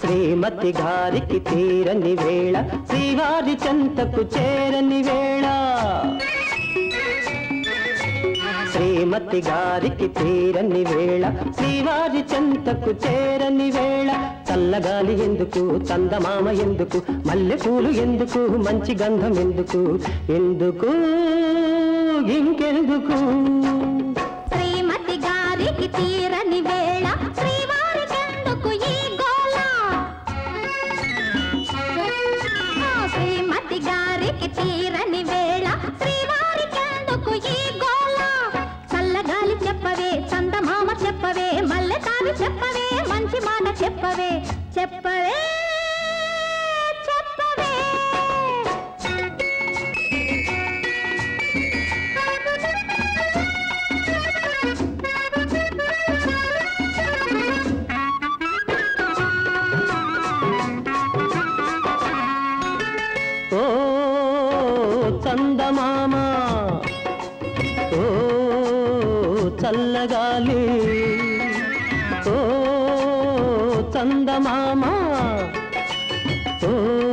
శ్రీమతి గారికి తీరని వేళ శ్రీవారి చెంతకు చేరని వేళ శ్రీమతి గారికి తీరని వేళ శ్రీవారి చెంతకు చేరని వేళ చల్లగాలి ఎందుకు చందమామ ఎందుకు మల్లెపూలు ఎందుకు మంచి గంధం ఎందుకు ఎందుకు ఇంకెందుకు శ్రీమతి గారికి తీరని వేళ శ్రీవారికెందుకు ఈ గోల ఆ, శ్రీమతి గారికి తీరని వేళ శ్రీవారికెందుకు ఈ గోల చల్లగాలి చెప్పవే చందమామ చెప్పవే మల్లె తావి చెప్పవే మంచి మాట చెప్పవే చెప్పవే చెప్పవే ఓ చందమామ ఓ చల్లగాలి ఓ చందమామ ఓ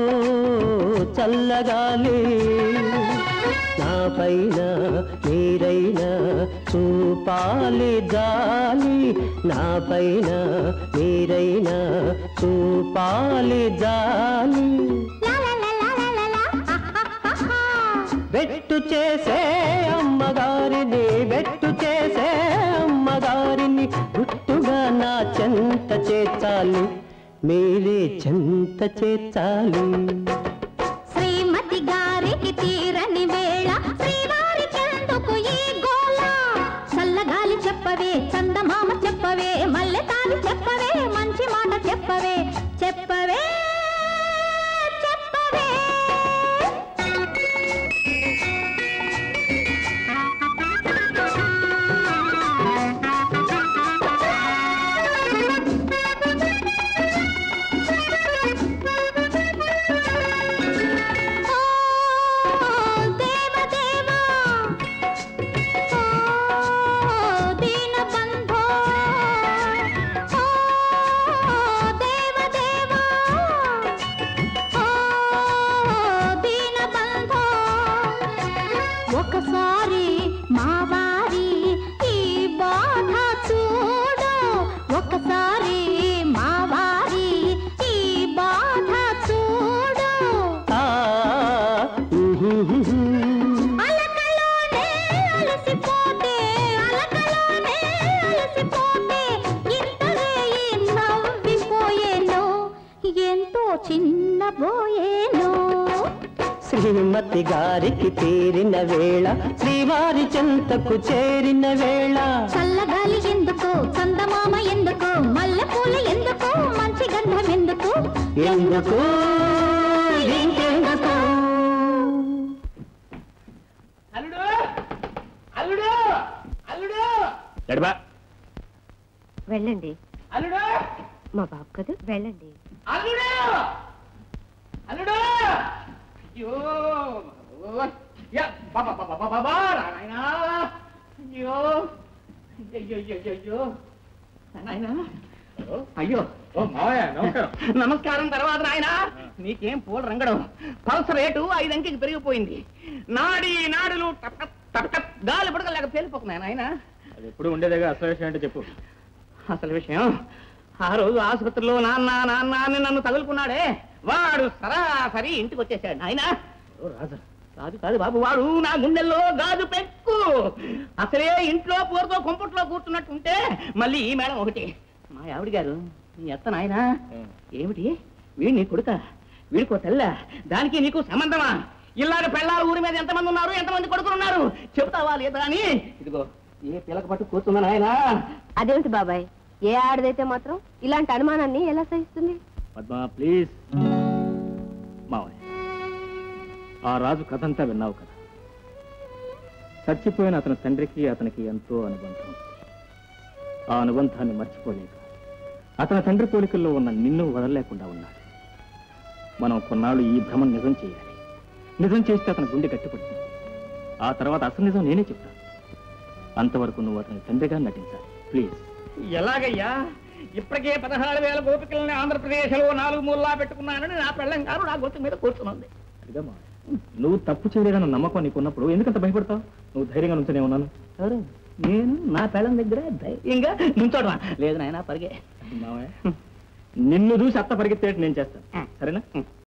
చల్లగాలి నా పైన మీరైనా చూపాలి జాలి నా పైన మీరైనా చూపాలి జాలి బెట్టు చేసే అమ్మగారిని బెట్టు చేసే అమ్మగారిని గుట్టుగా నా చెంత చేర్చాలి మీరే చెంత చేర్చాలి శ్రీమతి గారికి తీరని వేళ శ్రీవారికెందుకు ఈ గోల చల్లగాలి చెప్పవే చందమామ చెప్పవే మల్లె తావి చెప్పవే మంచి మాట చెప్పవే చెప్పవే చెప్పవే ఓ దేవదేవా ఓ దీనబంధో ఓ దేవదేవా ఓ దీనబంధో ఒకసారి మా వారి ఈ బాధ చూడు ఒకసారి మా వారి ఈ బాధ చూడు ఆ, ఉహుహుహు. అలకలోనే అలసిపోతే అలకలోనే అలసిపోతే ఇంతలే ఈ నవ్విపోయేను ఎంతో చిన్నబోయేను శ్రీమతి గారికి తీరిన వేళ శ్రీవారి చెంతకు చేరిన వేళ చల్లగాలి ఎందుకు చందమామ ఎందుకు మల్లెపూలు ఎందుకు మంచి గంధం ఎందుకు ఎందుకు ఇంకెందుకు అల్లుడు అల్లుడు అల్లుడు ఎడబా వెళ్ళండి అల్లుడు మా బాబు కదా వెళ్ళండి అల్లుడు అల్లుడు అయ్యో యా, బాబా బాబా బాబా బాబా నాయనా అయ్యో అయ్యో అయ్యో అయ్యో అయ్యో నాయనా అయ్యో ఓ మావయ్య నమస్కారం నమస్కారం తర్వాత నాయనా నీకేం పూల రంగడం పల్స్ రేటు ఐదు అంకెకి పెరిగిపోయింది నాడి నాడులు టప్ టప్ టప్ టప్ గాలి పడగలేక పేలిపోతున్నాయి నాయనా అది ఎప్పుడు ఉండేదేగా అసలు విషయం అంటే చెప్పు అసలు విషయం ఆ రోజు ఆసుపత్రిలో నాన్న నాన్న అని నన్ను తగులుకున్నాడే వాడు సరాసరి ఇంటికి వచ్చేసాడు నాయన ఓ రాజు కాదు కాదు బాబు వాడు నా గుండెల్లో గాజు పెక్కు అసలే ఇంట్లో పూరతో కుంపట్లో కూర్చున్నట్టు ఉంటే మళ్ళీ ఈ మేడం ఒకటి మా ఆవిడ గారు నీ ఎత్త నాయన ఏమిటి వీడు నీ కొడుక వీడికో తెల్ల దానికి నీకు సంబంధమా ఇలాగ పెళ్ళాల ఊరి మీద ఎంతమంది ఉన్నారు ఎంతమంది కొడుకులు ఉన్నారు చెబుతావా లేదా అని ఇదిగో ఏ పిల్లక పట్టు కూర్చుందా నాయనా అదేమిటి బాబాయ్ ఏ ఆడదైతే మాత్రం ఇలాంటి అనుమానాన్ని ఎలా సహిస్తుంది పద్మ ప్లీజ్ మావయ్య ఆ రాజు కథంతా విన్నావు కదా చచ్చిపోయిన అతని తండ్రికి అతనికి ఎంతో అనుబంధం ఆ అనుబంధాన్ని మర్చిపోలేక అతని తండ్రి పోలికల్లో ఉన్న నిన్ను వదలలేకుండా ఉన్నాడు మనం కొన్నాళ్ళు ఈ భ్రమం నిజం చేయాలి నిజం చేస్తే అతని గుండె గట్టిపడుతుంది ఆ తర్వాత అసలు నిజం నేనే చెప్తాను అంతవరకు నువ్వు అతని తండ్రిగా నటించాలి ప్లీజ్ ఎలాగయ్యా ఇప్పటికే పదహారు వేల గోపికల్ని ఆంధ్రప్రదేశ్లో నాలుగు మూలలా పెట్టుకున్నానని నా పెళ్ళం గారు నా గొంతు మీద కూర్చున్నది అదిగా మావయ్య నువ్వు తప్పు చేయలేదన్న నమ్మకం నీకు ఉన్నప్పుడు ఎందుకంత భయపడతావు నువ్వు ధైర్యంగా నుంచనే ఉన్నాను ఎవరు నేను నా పెళ్ళం దగ్గర ధైర్యంగా నుంచోడమా లేదు నాయన పరిగే మావయ్య నిన్ను చూసి అత్త పరిగెత్తేట్టు నేను చేస్తాను సరేనా